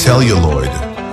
celluloid.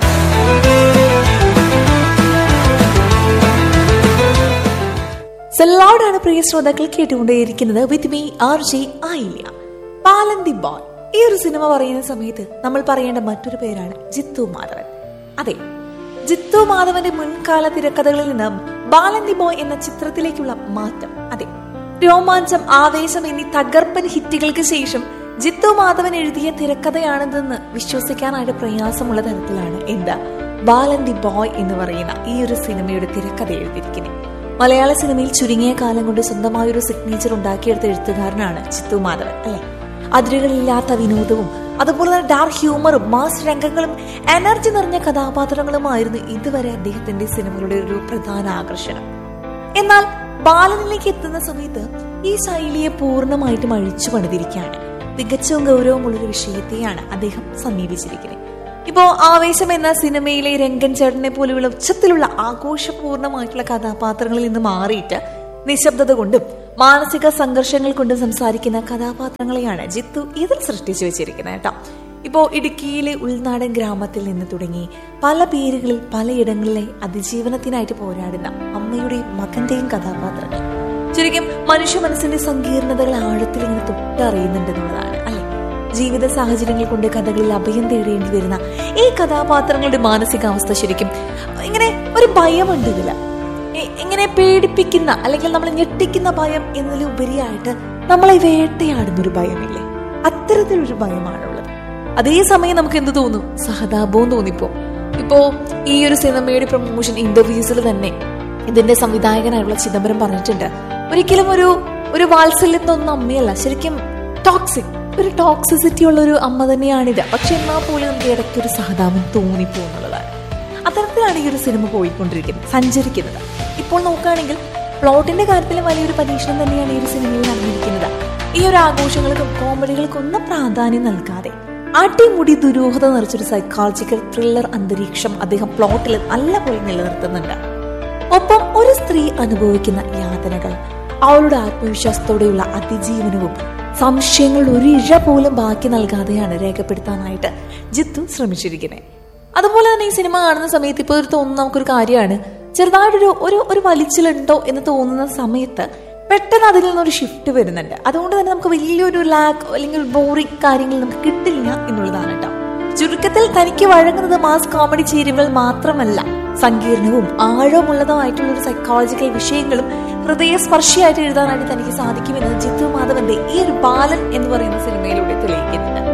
സെല്ലോടാണ് പ്രിയ ശ്രോതാക്കൾ കേട്ടുകൊണ്ടേയിരിക്കുന്നത് വിത്ത് മീ ആർ ജെ ആയില്ല പാലന്തി ബോയ് ഈ ഒരു സിനിമ പറയുന്ന സമയത്ത് നമ്മൾ പറയേണ്ട മറ്റൊരു പേരാണ് ജിത്തു മാധവൻ അതെ ജിത്തു മാധവന്റെ മുൻകാല തിരക്കഥകളിൽ നിന്ന് ബാലന്തി ബോയ് എന്ന ചിത്രത്തിലേക്കുള്ള മാറ്റം അതെ രോമാഞ്ചം ആവേശം എന്നീ തകർപ്പൻ ഹിറ്റുകൾക്ക് ശേഷം ജിത്തു മാധവൻ എഴുതിയ തിരക്കഥയാണിതെന്ന് വിശ്വസിക്കാനായിട്ട് പ്രയാസമുള്ള തരത്തിലാണ് എന്താ ബാലന്തി ബോയ് എന്ന് പറയുന്ന ഈ ഒരു സിനിമയുടെ തിരക്കഥ എഴുതിയിരിക്കുന്നത് മലയാള സിനിമയിൽ ചുരുങ്ങിയ കാലം കൊണ്ട് സ്വന്തമായ ഒരു സിഗ്നേച്ചർ ഉണ്ടാക്കിയെടുത്ത എഴുത്തുകാരനാണ് ചിത്തു മാധവൻ അല്ലെ അതിരുകളില്ലാത്ത വിനോദവും അതുപോലെ തന്നെ ഡാർക്ക് ഹ്യൂമറും മാസ് രംഗങ്ങളും എനർജി നിറഞ്ഞ കഥാപാത്രങ്ങളുമായിരുന്നു ഇതുവരെ അദ്ദേഹത്തിന്റെ സിനിമകളുടെ ഒരു പ്രധാന ആകർഷണം എന്നാൽ ബാലനിലേക്ക് എത്തുന്ന സമയത്ത് ഈ ശൈലിയെ പൂർണ്ണമായിട്ടും അഴിച്ചു പണിതിരിക്കുകയാണ് തികച്ചും ഗൗരവമുള്ളൊരു വിഷയത്തെയാണ് അദ്ദേഹം സമീപിച്ചിരിക്കുന്നത് ഇപ്പോ ആവേശം എന്ന സിനിമയിലെ രംഗൻ ചേട്ടനെ പോലെയുള്ള ഉച്ചത്തിലുള്ള ആഘോഷപൂർണമായിട്ടുള്ള കഥാപാത്രങ്ങളിൽ നിന്ന് മാറിയിട്ട് നിശബ്ദത കൊണ്ടും മാനസിക സംഘർഷങ്ങൾ കൊണ്ടും സംസാരിക്കുന്ന കഥാപാത്രങ്ങളെയാണ് ജിത്തു ഇതിൽ സൃഷ്ടിച്ചു വെച്ചിരിക്കുന്നത് കേട്ടോ ഇപ്പോ ഇടുക്കിയിലെ ഉൾനാടൻ ഗ്രാമത്തിൽ നിന്ന് തുടങ്ങി പല പേരുകളിൽ പലയിടങ്ങളിലെ അതിജീവനത്തിനായിട്ട് പോരാടുന്ന അമ്മയുടെയും മകന്റെയും കഥാപാത്രങ്ങൾ ശരിക്കും മനുഷ്യ മനസ്സിന്റെ സങ്കീർണതകൾ ആഴത്തിൽ ഇങ്ങനെ തൊട്ടറിയുന്നുണ്ടെന്നുള്ളതാണ് അല്ലെ ജീവിത സാഹചര്യങ്ങൾ കൊണ്ട് കഥകളിൽ അഭയം തേടേണ്ടി വരുന്ന ഈ കഥാപാത്രങ്ങളുടെ മാനസികാവസ്ഥ ശരിക്കും ഇങ്ങനെ ഒരു ഭയമുണ്ട് ഇതില് ഇ- ഇങ്ങനെ പേടിപ്പിക്കുന്ന അല്ലെങ്കിൽ നമ്മളെ ഞെട്ടിക്കുന്ന ഭയം എന്നതിലുപരിയായിട്ട് നമ്മളെ വേട്ടയാടുന്ന ഒരു ഭയമില്ലേ അത്തരത്തിലൊരു ഭയമാണുള്ളത് അതേസമയം നമുക്ക് എന്ത് തോന്നും സഹതാപവും തോന്നിപ്പോ ഇപ്പോ ഈ ഒരു സിനിമയുടെ പ്രൊമോഷൻ ഇന്റർവ്യൂസിൽ തന്നെ ഇതിന്റെ സംവിധായകനായുള്ള ചിദംബരം പറഞ്ഞിട്ടുണ്ട് ഒരിക്കലും ഒരു ഒരു വാത്സല്യത്തൊന്നും അമ്മയല്ല ശരിക്കും ടോക്സിക് ഒരു ടോക്സിസിറ്റി ഉള്ള ഒരു അമ്മ തന്നെയാണിത് പക്ഷെ എന്നാൽ പോലും നമുക്ക് ഇടയ്ക്ക് ഒരു സഹതാപം തോന്നിപ്പോന്നുള്ളതാണ് അത്തരത്തിലാണ് ഈ ഒരു സിനിമ പോയിക്കൊണ്ടിരിക്കുന്നത് സഞ്ചരിക്കുന്നത് ഇപ്പോൾ നോക്കുകയാണെങ്കിൽ പ്ലോട്ടിന്റെ കാര്യത്തിൽ വലിയൊരു പരീക്ഷണം തന്നെയാണ് ഈ ഒരു സിനിമയിൽ നടന്നിരിക്കുന്നത് ഈ ഒരു ആഘോഷങ്ങൾക്കും കോമഡികൾക്കും ഒന്നും പ്രാധാന്യം നൽകാതെ അടിമുടി ദുരൂഹത നിറച്ചൊരു സൈക്കോളജിക്കൽ ത്രില്ലർ അന്തരീക്ഷം അദ്ദേഹം പ്ലോട്ടിൽ നല്ലപോലെ നിലനിർത്തുന്നുണ്ട് ഒപ്പം ഒരു സ്ത്രീ അനുഭവിക്കുന്ന യാതനകൾ അവളുടെ ആത്മവിശ്വാസത്തോടെയുള്ള അതിജീവനവും സംശയങ്ങൾ ഒരു ഇഴ പോലും ബാക്കി നൽകാതെയാണ് രേഖപ്പെടുത്താനായിട്ട് ജിത്തു ശ്രമിച്ചിരിക്കുന്നത് അതുപോലെ തന്നെ ഈ സിനിമ കാണുന്ന സമയത്ത് ഇപ്പോൾ ഒരു തോന്നുന്ന നമുക്കൊരു കാര്യമാണ് ചെറുതായിട്ടൊരു ഒരു ഒരു വലിച്ചിലുണ്ടോ എന്ന് തോന്നുന്ന സമയത്ത് പെട്ടെന്ന് അതിൽ നിന്നൊരു ഷിഫ്റ്റ് വരുന്നുണ്ട് അതുകൊണ്ട് തന്നെ നമുക്ക് വലിയൊരു ലാക്ക് അല്ലെങ്കിൽ ബോറിംഗ് കാര്യങ്ങൾ നമുക്ക് കിട്ടില്ല എന്നുള്ളതാണ് കേട്ടോ ചുരുക്കത്തിൽ തനിക്ക് വഴങ്ങുന്നത് മാസ് കോമഡി ചേരുവകൾ മാത്രമല്ല സങ്കീർണവും ആഴമുള്ളതുമായിട്ടുള്ള ഒരു സൈക്കോളജിക്കൽ വിഷയങ്ങളും ഹൃദയസ്പർശിയായിട്ട് എഴുതാനായിട്ട് തനിക്ക് സാധിക്കുമെന്ന് ജിത്തു മാധവന്റെ ഈ ഒരു ബാലൻ എന്ന് പറയുന്ന സിനിമയിലൂടെ തെളിയിക്കുന്നുണ്ട്